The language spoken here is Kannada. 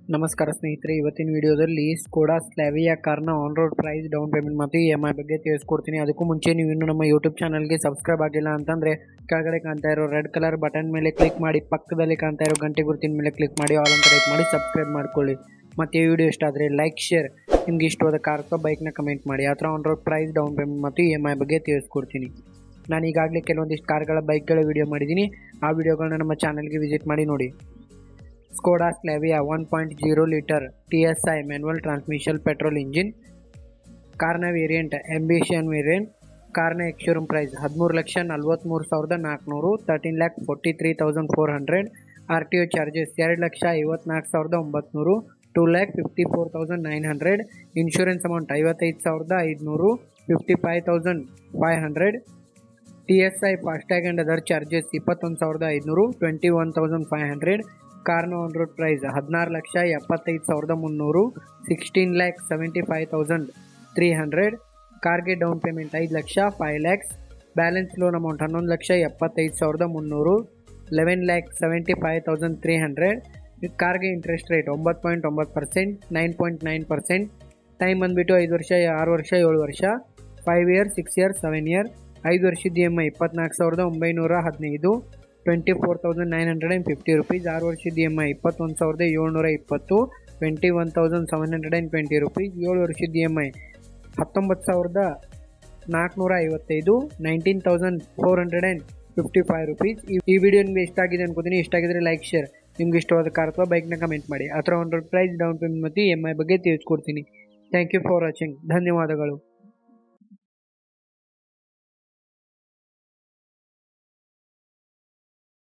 ನಮಸ್ಕಾರ ಸ್ನೇಹಿತರೆ ಇವತ್ತಿನ ವಿಡಿಯೋದಲ್ಲಿ ಸ್ಕೋಡಾ ಸ್ಲಾವಿಯಾ ಕಾರ್ನ on road price down payment ಮತ್ತು ಇ ಎಮ್ ಐ ಬಗ್ಗೆ ತಿಳಿಸ್ಕೊಡ್ತೀನಿ ಅದಕ್ಕೂ ಮುಂಚೆ ನೀವು ಇನ್ನೂ ನಮ್ಮ ಯೂಟ್ಯೂಬ್ ಚಾನಲ್ಗೆ ಸಬ್ಸ್ಕ್ರೈಬ್ ಆಗಿಲ್ಲ ಅಂತಂದರೆ ಕೆಳಗಡೆ ಕಾಣ್ತಾ ಇರೋ ರೆಡ್ ಕಲರ್ ಬಟನ್ ಮೇಲೆ ಕ್ಲಿಕ್ ಮಾಡಿ ಪಕ್ಕದಲ್ಲಿ ಕಾಣ್ತಾ ಇರೋ ಗಂಟೆ ಗುರುತಿನ ಮೇಲೆ ಕ್ಲಿಕ್ ಮಾಡಿ ಆಲ್ ಅಂತ ಟೈಪ್ ಮಾಡಿ ಸಬ್ಸ್ಕ್ರೈಬ್ ಮಾಡ್ಕೊಳ್ಳಿ ಮತ್ತು ಈ ವಿಡಿಯೋ ಇಷ್ಟ ಆದರೆ ಲೈಕ್ ಶೇರ್ ನಿಮ್ಗೆ ಇಷ್ಟವಾದ ಕಾರ್ ಅಥವಾ ಬೈಕ್ನ ಕಮೆಂಟ್ ಮಾಡಿ ಆ ಥರ on road price down payment ಮತ್ತು ಇ ಎಮ್ ಐ ಬಗ್ಗೆ ತಿಳಿಸ್ಕೊಡ್ತೀನಿ ನಾನು ಈಗಾಗಲೇ ಕೆಲವೊಂದಿಷ್ಟು ಕಾರ್ಗಳ ಬೈಕ್ಗಳ ವಿಡಿಯೋ ಮಾಡಿದ್ದೀನಿ ಆ ವಿಡಿಯೋಗಳನ್ನ ನಮ್ಮ ಚಾನಲ್ಗೆ ವಿಸಿಟ್ ಮಾಡಿ ನೋಡಿ Skoda Slavia one point zero litre T S I manual transmission petrol engine ಕಾರ್ನ ವೇರಿಯಂಟ್ ಎಂಬಿಷನ್ ವೇರಿಯಂಟ್ ಕಾರ್ನ ಎಕ್ಶೋರೂಮ್ ಪ್ರೈಸ್ ಹದಿಮೂರು ಲಕ್ಷ ನಲ್ವತ್ತ್ಮೂರು ಸಾವಿರದ ನಾಲ್ಕುನೂರು thirteen lakh forty three thousand four hundred R T O charges ಎರಡು ಲಕ್ಷ ಐವತ್ನಾಲ್ಕು ಸಾವಿರದ ಒಂಬತ್ನೂರು two lakh fifty four thousand nine hundred insurance amount ಐವತ್ತೈದು ಸಾವಿರದ ಐದುನೂರು fifty five thousand five hundred T S I FASTag and other charges ಇಪ್ಪತ್ತೊಂದು ಸಾವಿರದ ಐದುನೂರು twenty one thousand five hundred ಕಾರ್ನ ಆನ್ ರೋಡ್ ಪ್ರೈಸ್ ಹದಿನಾರು ಲಕ್ಷ ಎಪ್ಪತ್ತೈದು ಸಾವಿರದ ಮುನ್ನೂರು sixteen lakh seventy five thousand three hundred ಕಾರ್ಗೆ ಡೌನ್ ಪೇಮೆಂಟ್ ಐದು ಲಕ್ಷ five lakhs balance loan amount ಹನ್ನೊಂದು ಲಕ್ಷ ಎಪ್ಪತ್ತೈದು ಸಾವಿರದ ಮುನ್ನೂರು eleven lakh seventy five thousand three hundred ಕಾರ್ಗೆ ಇಂಟ್ರೆಸ್ಟ್ ರೇಟ್ ಒಂಬತ್ತು ಪಾಯಿಂಟ್ ಒಂಬತ್ತು percent nine point nine percent time ಬಂದುಬಿಟ್ಟು ಐದು ವರ್ಷ ಆರು ವರ್ಷ ಏಳು ವರ್ಷ five year six year seven year ಐದು ವರ್ಷದ ಇ ಎಮ್ ಐ ಇಪ್ಪತ್ನಾಲ್ಕು ಸಾವಿರದ ಒಂಬೈನೂರ ಹದಿನೈದು twenty four thousand nine hundred and fifty rupees ಆರು ವರ್ಷದ ಇ ಎಮ್ ಐ ಇಪ್ಪತ್ತೊಂದು ಸಾವಿರದ ಏಳ್ನೂರ ಇಪ್ಪತ್ತು twenty one thousand seven hundred and twenty rupees ಏಳು ವರ್ಷದ ಇ ಎಮ್ ಐ ಹತ್ತೊಂಬತ್ತು ಸಾವಿರದ ನಾಲ್ಕುನೂರ ಐವತ್ತೈದು nineteen thousand four hundred and fifty five rupees ಈ ವಿಡಿಯೋ ನಿಮಗೆ ಇಷ್ಟ ಆಗಿದೆ ಅನ್ಕೋತೀನಿ ಇಷ್ಟ ಆಗಿದ್ರೆ ಲೈಕ್ ಶೇರ್ ನಿಮ್ಗೆ ಇಷ್ಟವಾದ ಕಾರ್ ಅಥವಾ ಬೈಕ್ನ ಕಮೆಂಟ್ ಮಾಡಿ ಆ ಥರ ಒಂದು ಪ್ರೈಸ್ ಡೌನ್ ಪೇಮೆಂಟ್ ಮತ್ತು ಇ ಎಮ್ ಐ ಬಗ್ಗೆ ತಿಳಿಸ್ಕೊಡ್ತೀನಿ ಥ್ಯಾಂಕ್ ಯು ಫಾರ್ ವಾಚಿಂಗ್ ಧನ್ಯವಾದಗಳು